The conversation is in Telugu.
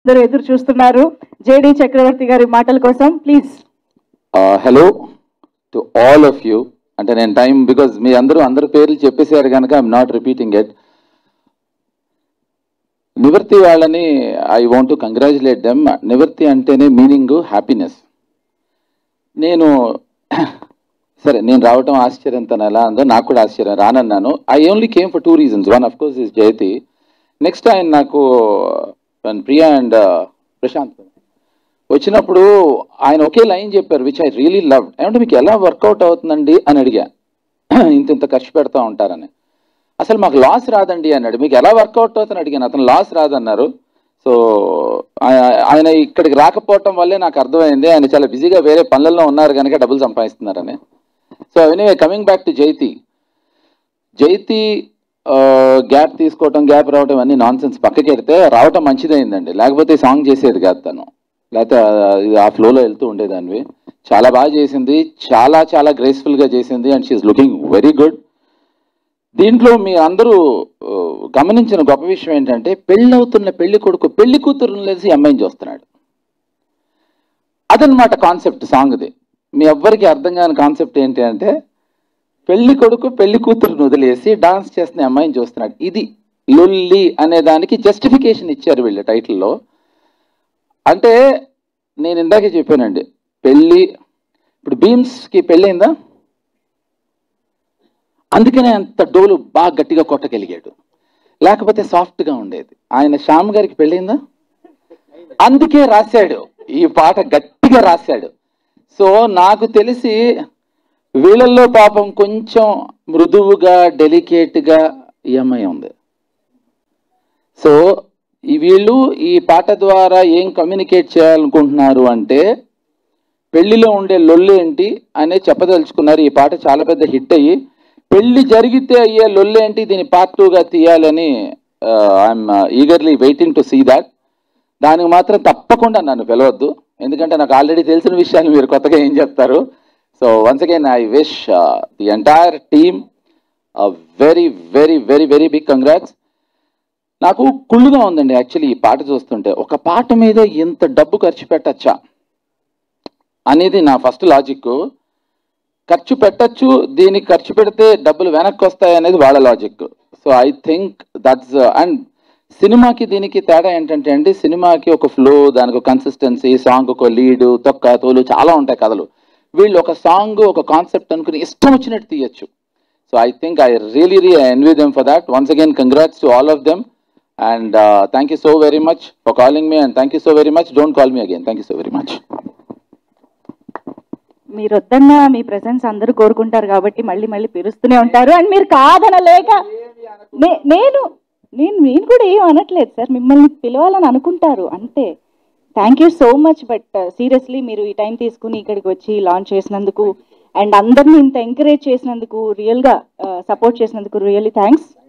అందరూ ఎదురు చూస్తున్నారు జేడి చక్రవర్తి గారి మాటల కోసం please hello to all of you అంటే నేను టైం బికాజ్ మీ అందరూ అందరి పేర్లు చెప్పేశారు కనుక I'm not repeating it Nivarthi వాళ్ళని I want to congratulate them Nivarthi అంటేనే మీనింగ్ హ్యాపీనెస్ నేను సరే నేను రావటం ఆశ్చర్యం తను ఎలా ఉందో నాకు కూడా ఆశ్చర్యం రానన్నాను I only came for two reasons one of course is Jayathi next ఆయన నాకు ప్రియా అండ్ ప్రశాంత్ వచ్చినప్పుడు ఆయన ఒకే లైన్ చెప్పారు విచ్ ఐ రియలీ లవ్ ఏమంటే మీకు ఎలా వర్కౌట్ అవుతుందండి అని అడిగా ఇంత ఇంత ఖర్చు పెడతా ఉంటారని అసలు మాకు లాస్ రాదండి అన్నాడు మీకు ఎలా వర్కౌట్ అవుతుందని అడిగాను అతను లాస్ రాదన్నారు సో ఆయ- ఆయన ఇక్కడికి రాకపోవటం వల్లే నాకు అర్థమైంది ఆయన చాలా బిజీగా వేరే పనులలో ఉన్నారు కనుక డబ్బులు సంపాదిస్తున్నారని so anyway coming back to Jaithi Jaithi gap తీసుకోవటం గ్యాప్ రావటం అన్ని నాన్ సెన్స్ పక్కకి పెడితే రావటం మంచిదైందండి లేకపోతే సాంగ్ చేసేది కాదు తను లేకపోతే ఆ- ఇది ఆ ఫ్లోలో వెళ్తూ ఉండేదానివి చాలా బాగా చేసింది చాలా చాలా గ్రేస్ఫుల్గా చేసింది and she's looking very good దీంట్లో మీ అందరూ ఆ, గమనించిన గొప్ప విషయం ఏంటంటే పెళ్ళవుతున్న పెళ్లి కొడుకు పెళ్లి కూతురుని లేసి ఈ అమ్మాయిని చూస్తున్నాడు అదనమాట కాన్సెప్ట్ సాంగ్ది మీ ఎవ్వరికి అర్థం కాని కాన్సెప్ట్ ఏంటి అంటే పెళ్లి కొడుకు పెళ్లి కూతురుని వదిలేసి డాన్స్ చేస్తున్న అమ్మాయిని చూస్తున్నాడు ఇది లొల్లి అనే దానికి జస్టిఫికేషన్ ఇచ్చారు వీళ్ళు టైటిల్లో అంటే నేను ఇందాకే చెప్పానండి పెళ్ళి ఇప్పుడు భీమ్స్కి పెళ్ళైందా అందుకనే అంత డోలు బాగా గట్టిగా కొట్టగలిగాడు లేకపోతే సాఫ్ట్గా ఉండేది ఆయన శ్యామ్ గారికి పెళ్ళైందా అందుకే రాశాడు ఈ పాట గట్టిగా రాశాడు సో నాకు తెలిసి వీళ్ళల్లో పాపం కొంచెం మృదువుగా డెలికేట్గా ఈ అమ్మాయి ఉంది సో ఈ వీళ్ళు ఈ పాట ద్వారా ఏం కమ్యూనికేట్ చేయాలనుకుంటున్నారు అంటే పెళ్లిలో ఉండే లొల్లు ఏంటి అనే చెప్పదలుచుకున్నారు ఈ పాట చాలా పెద్ద హిట్ అయ్యి పెళ్లి జరిగితే అయ్యే లొల్లు ఏంటి దీని పార్ట్ టూగా తీయాలని I'm eagerly waiting to see that దానికి మాత్రం తప్పకుండా నన్ను పిలవద్దు ఎందుకంటే నాకు ఆల్రెడీ తెలిసిన విషయాలు మీరు కొత్తగా ఏం చెప్తారు so once again I wish the entire team very very very very big congrats నాకు కుళ్ళుగా ఉందండి యాక్చువల్లీ ఈ పాట చూస్తుంటే ఒక పాట మీద ఇంత డబ్బు ఖర్చు పెట్టచ్చా అనేది నా ఫస్ట్ లాజిక్ ఖర్చు పెట్టచ్చు దీనికి ఖర్చు పెడితే డబ్బులు వెనక్కి వస్తాయి అనేది వాళ్ళ logic so I think that's and సినిమాకి దీనికి తేడా ఏంటంటే అండి సినిమాకి ఒక ఫ్లో దానికి ఒక కన్సిస్టెన్సీ సాంగ్ ఒక లీడ్ తొక్క తోలు చాలా ఉంటాయి కథలు వీళ్ళు ఒక సాంగ్ ఒక కాన్సెప్ట్ అనుకుని ఇష్టం వచ్చినట్టు తీయచ్చు so I think I really రీ envy them for that once again congrats to all of them and thank you so very much for calling me and thank you so very much don't call me again thank you so very much మీరు వద్దన్న మీ ప్రెసెన్స్ అందరూ కోరుకుంటారు కాబట్టి మళ్ళీ మళ్ళీ పిలుస్తూనే ఉంటారు అండ్ మీరు కాదనలేక నే- నేను నేను నేను కూడా ఏం అనట్లేదు సార్ మిమ్మల్ని పిలవాలని అనుకుంటారు అంతే thank you so much but seriously మీరు ఈ టైం తీసుకుని ఇక్కడికి వచ్చి లాంచ్ చేసినందుకు అండ్ అందరినీ ఇంత ఎంకరేజ్ చేసినందుకు రియల్గా సపోర్ట్ చేసినందుకు రియల్లీ థ్యాంక్స్